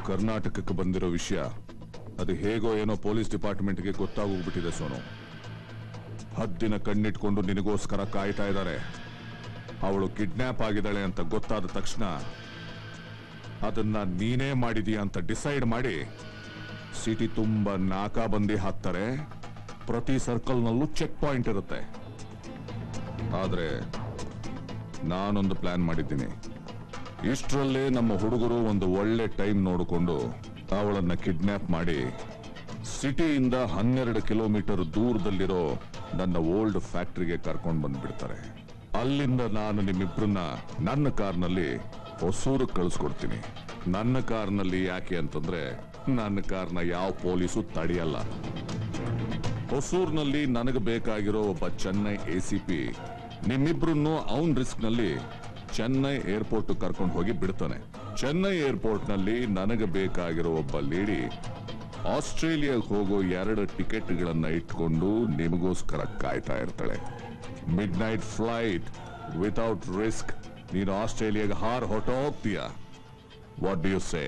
ಕರ್ನಾಟಕಕ್ಕೆ ಬಂದಿರೋ ವಿಷಯ ಅದು ಹೇಗೋ ಏನೋ ಪೊಲೀಸ್ ಡಿಪಾರ್ಟ್ಮೆಂಟ್ಗೆ ಗೊತ್ತಾಗೋಗ್ಬಿಟ್ಟಿದೆ ಸೋನು ಹದ್ದಿನ ಕಣ್ಣಿಟ್ಕೊಂಡು ನಿನಗೋಸ್ಕರ ಕಾಯ್ತಾ ಇದ್ದಾರೆ ಅವಳು ಕಿಡ್ನಾಪ್ ಆಗಿದ್ದಾಳೆ ಅಂತ ಗೊತ್ತಾದ ತಕ್ಷಣ ಅದನ್ನ ನೀನೇ ಮಾಡಿದೀಯ ಅಂತ ಡಿಸೈಡ್ ಮಾಡಿ ಸಿಟಿ ತುಂಬ ನಾಕಾಬಂದಿ ಹಾಕ್ತಾರೆ ಪ್ರತಿ ಸರ್ಕಲ್ನಲ್ಲೂ ಚೆಕ್ ಪಾಯಿಂಟ್ ಇರುತ್ತೆ ಆದ್ರೆ ನಾನೊಂದು ಪ್ಲಾನ್ ಮಾಡಿದ್ದೀನಿ ಇಷ್ಟರಲ್ಲೇ ನಮ್ಮ ಹುಡುಗರು ಒಂದು ಒಳ್ಳೆ ಟೈಮ್ ನೋಡಿಕೊಂಡು ಅವಳನ್ನ ಕಿಡ್ನಾಪ್ ಮಾಡಿ ಸಿಟಿಯಿಂದ ಹನ್ನೆರಡು ಕಿಲೋಮೀಟರ್ ದೂರದಲ್ಲಿರೋ ನನ್ನ ಓಲ್ಡ್ ಫ್ಯಾಕ್ಟರಿಗೆ ಕರ್ಕೊಂಡು ಬಂದ್ಬಿಡ್ತಾರೆ ಅಲ್ಲಿಂದ ನಾನು ನಿಮ್ಮಿಬ್ರನ್ನ ನನ್ನ ಕಾರ್ನಲ್ಲಿ ಹೊಸೂರು ಕಳಿಸ್ಕೊಡ್ತೀನಿ ನನ್ನ ಕಾರ್ನಲ್ಲಿ ಯಾಕೆ ಅಂತಂದ್ರೆ ನನ್ನ ಕಾರ್ನ ಯಾವ ಪೊಲೀಸು ತಡೆಯಲ್ಲ ಹೊಸೂರ್ನಲ್ಲಿ ನನಗೆ ಬೇಕಾಗಿರೋ ಒಬ್ಬ ಚೆನ್ನೈ ಎ ಸಿ ಪಿ ನಿಮ್ಮಿಬ್ರನ್ನು ಅವನ್ ರಿಸ್ಕ್ ನಲ್ಲಿ ಚೆನ್ನೈ ಏರ್ಪೋರ್ಟ್ ಕರ್ಕೊಂಡು ಹೋಗಿ ಬಿಡ್ತಾನೆ ಚೆನ್ನೈ ಏರ್ಪೋರ್ಟ್ ನಲ್ಲಿ ನನಗೆ ಬೇಕಾಗಿರೋ ಒಬ್ಬ ಲೇಡಿ ಆಸ್ಟ್ರೇಲಿಯಾಗೆ ಹೋಗೋ ಎರಡು ಟಿಕೆಟ್ಗಳನ್ನ ಇಟ್ಕೊಂಡು ನಿಮಗೋಸ್ಕರ ಕಾಯ್ತಾ ಇರ್ತಾಳೆ midnight flight without risk ನೀನು ಆಸ್ಟ್ರೇಲಿಯಾಗೆ ಹಾರ್ ಹೊಟ್ಟೋಗ್ತೀಯ what do you say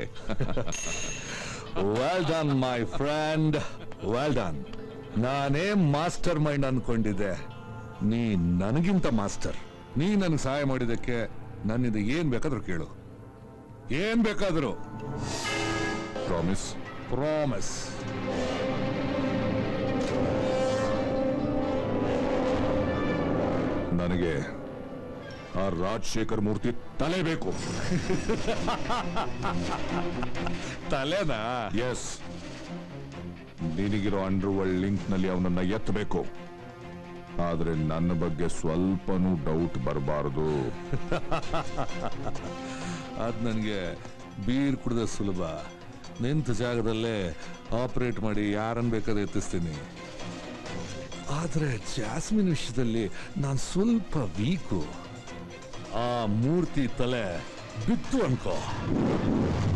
well done my friend well done ನಾನೇ ಮಾಸ್ಟರ್ ಮೈಂಡ್ ಅನ್ಕೊಂಡಿದ್ದೆ ನೀ ನನಗಿಂತ ಮಾಸ್ಟರ್ ನೀ ನನಗೆ ಸಹಾಯ ಮಾಡಿದ್ದಕ್ಕೆ ನನ್ನಿಂದ ಏನ್ ಬೇಕಾದ್ರೂ ಕೇಳು ಏನ್ ಬೇಕಾದ್ರೂ ಪ್ರಾಮಿಸ್ ಪ್ರಾಮಿಸ್ ನನಗೆ ಆ ರಾಜಶೇಖರ್ ಮೂರ್ತಿ ತಲೆ ಬೇಕು ತಲೆನಾ ಎಸ್ ನಿನಗಿರೋ ಅಂಡರ್ ವರ್ಲ್ಡ್ ಲಿಂಕ್ ನಲ್ಲಿ ಅವನನ್ನ ಎತ್ತಬೇಕು ಆದ್ರೆ ನನ್ನ ಬಗ್ಗೆ ಸ್ವಲ್ಪನೂ ಡೌಟ್ ಬರಬಾರದು ಅದ್ ನನಗೆ ಬೀರ್ ಕುಡ್ದ ಸುಲಭ ನಿಂತ ಜಾಗದಲ್ಲೇ ಆಪರೇಟ್ ಮಾಡಿ ಯಾರನ್ನ ಬೇಕಾದ್ರೆ ಎತ್ತಿಸ್ತೀನಿ ಆದ್ರೆ ಜಾಸ್ಮಿನ್ ವಿಷಯದಲ್ಲಿ ನಾನು ಸ್ವಲ್ಪ ವೀಕು ಆ ಮೂರ್ತಿ ತಲೆ ಬಿತ್ತು ಅನ್ಕೋ